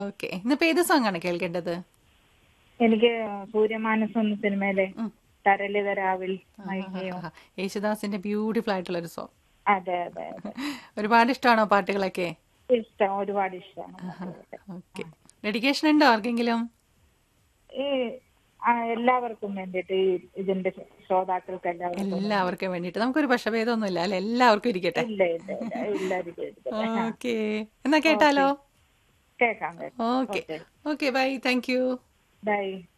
Okay ഇന്നിപ്പോ ഏത് song ആണ് കേൾക്കേണ്ടത് എനിക്ക് സൂര്യമാനസം എന്ന സിനിമയിലെ ഉം. തരളിത രാവിൽ മൈകയോ ആഹാ. യേശുദാസിന്റെ ബ്യൂട്ടിഫുൾ ആയിട്ടുള്ള ഒരു സോങ് അതെ അതെ അതെ ഒരുപാട് ഇഷ്ടമാണോ പാട്ടുകളൊക്കെ ഇഷ്ടം ഒരുപാട് ഇഷ്ടമാണ് ഓക്കെ ഡെഡിക്കേഷൻ ഉണ്ടോ ആർക്കെങ്കിലും ഈ ആ, എല്ലാവർക്കും വേണ്ടിയിട്ട് ഈ ഇതിന്റെ ശ്രോതാക്കൾക്ക് എല്ലാവർക്കും എല്ലാവർക്കും വേണ്ടിയിട്ട് നമുക്കൊരു പക്ഷഭേദമൊന്നുമില്ല അല്ലെ എല്ലാവർക്കും ഇരിക്കട്ടെ ഇല്ല ഇല്ല ഇല്ല എല്ലാവർക്കും ഇരിക്കട്ടെ. ഓക്കെ എന്നാ കേട്ടാലോ കേൾക്കാം കേൾക്കാം okay okay bye thank you by